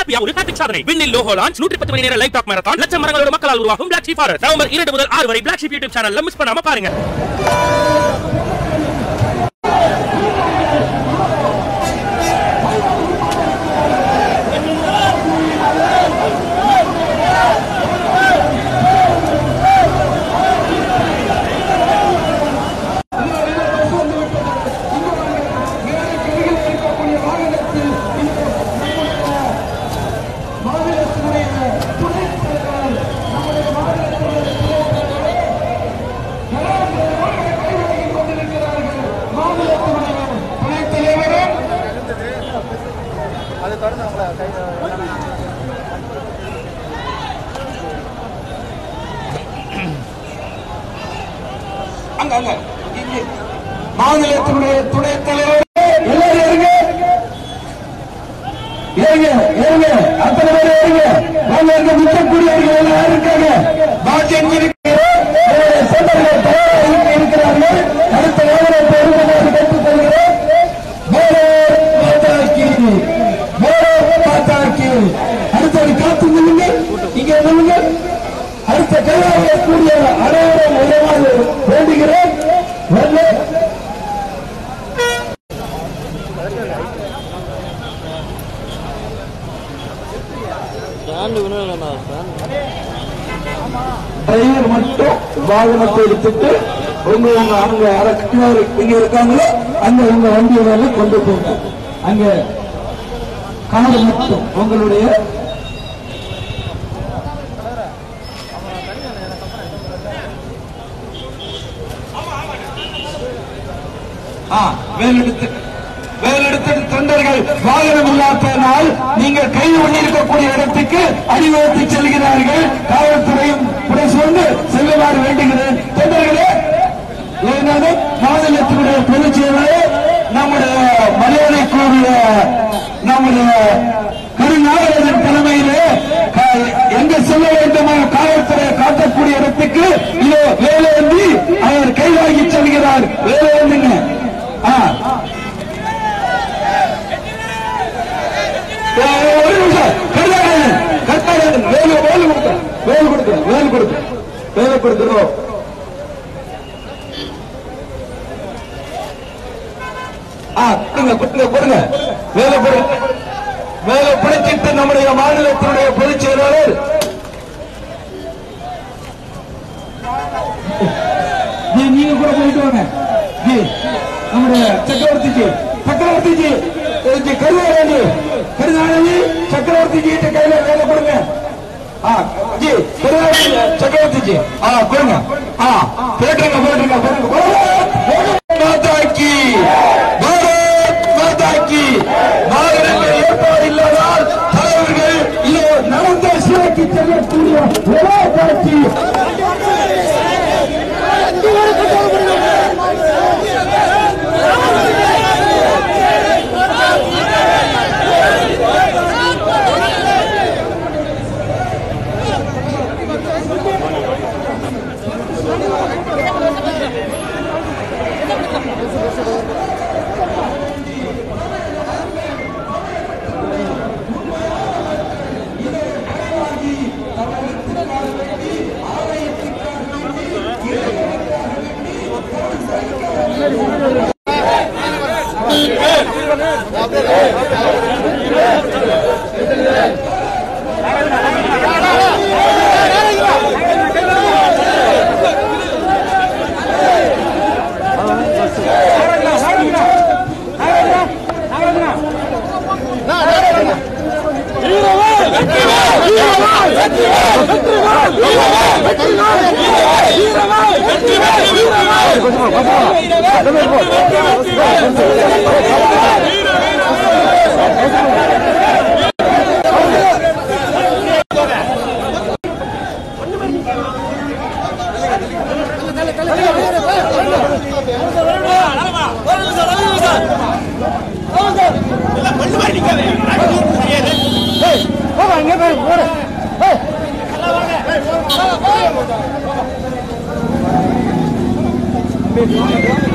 ஹாப்பியா ஒரு ஹாப்பிக் சாதனை விண்ணில் லோகோ லான்ச் நூற்றி பத்து மணி நேர லைவ் டாக் மேரத்தான் லட்சம் மரங்களோட மக்களால் உருவாகும் பிளாக் ஷீப் ஃபாரஸ்ட் நவம்பர் இரண்டு முதல் ஆறு வரை பிளாக் ஷீப் யூடியூப் சேனல்ல மிஸ் பண்ணாம பாருங்க அங்க அங்க இங்கே. மாநிலத்தினுடைய துணைத் தலைவர் எல்லாரும் இருங்க ஏங்க ஏங்க அத்தனை பேர் ஏங்க வாங்க இங்க நிற்கக்கூடியவர்கள் எல்லாம் இருக்காங்க பாக்கியம் இருக்கிறார் சென்றவர்கள் தயாராக இருக்கிறார்கள் அடுத்த நேரம் பெருமையாக கற்றுக் கொள்கிறேன் பாரத் மாதா கி பாரத் மாதா கி அடுத்தது காத்து நில்லுங்க இங்க நில்லுங்க அடுத்த கையாள கூடிய அனைவரும் உயர்வாக வேண்டுகிறேன் வரல டிரைவர் மட்டும் வாகனத்தை எடுத்துட்டு உங்க உங்க அங்க அரசினர் இங்க இருக்காங்களோ அங்க உங்க வண்டியில கொண்டு போங்க அங்க காடு மட்டும் உங்களுடைய ஆ, வேலெடுத்து வேலெடுத்து தொண்டர்கள் வாகனம் இல்லாதனால் நீங்கள் கைது பண்ணியிருக்கக்கூடிய இடத்துக்கு அணிவகுத்து செல்கிறார்கள் காவல்துறையும் புடை சூழ்ந்து செல்லுமாறு வேண்டுகிறேன் தொண்டர்களே ஏதாவது மாநிலத்தினுடைய பொதுச் செயலாளர் நம்முடைய மரியாதைக்குரிய நம்முடைய கருநாகரன் தலைமையிலே க- எங்க செல்ல வேண்டுமோ காவல்துறை காட்டக்கூடிய இடத்துக்கு இதோ வேலேந்தி அவர் கைவாங்கி செல்கிறார் வேலேந்துங்க ஆ. ஏ, ஒரு நிமிஷம் கருணாகரன் கருணாகரன் வேலு வேலு கொடுக்க வேலு கொடுக்க வேலு கொடுக்க வேலை கொடுத்துருவோம் ஆ, கொடுங்க கொடுங்க கொடுங்க வேலை கொடுங்க வேலை பிடிச்சிட்டு நம்முடைய மாநிலத்தினுடைய பொதுச் செயலாளர் ஜி நீங்க கூட போயிட்டு வாங்க ஜி நம்முடைய சக்கரவர்த்தி ஜி சக்கரவர்த்தி ஜி இது ஜி கருணாநிதி கருணாநிதி சக்கரவர்த்தி ஜி கிட்ட கையில வேலை கொடுங்க ஆ ஜி கருணாநிதி சக்கரவர்த்தி ஜி ஆ கொடுங்க ஆ போட்டுருங்க போட்டுருங்க போட்டுருங்க பாரத் மாதா கி பாரத் மாதா கி வாகனங்கள் ஏற்பாடு இல்லாதால் தலைவர்கள் இதோ நடந்த சிலைக்கு செல்லக்கூடிய ஒரே காட்சி போங்க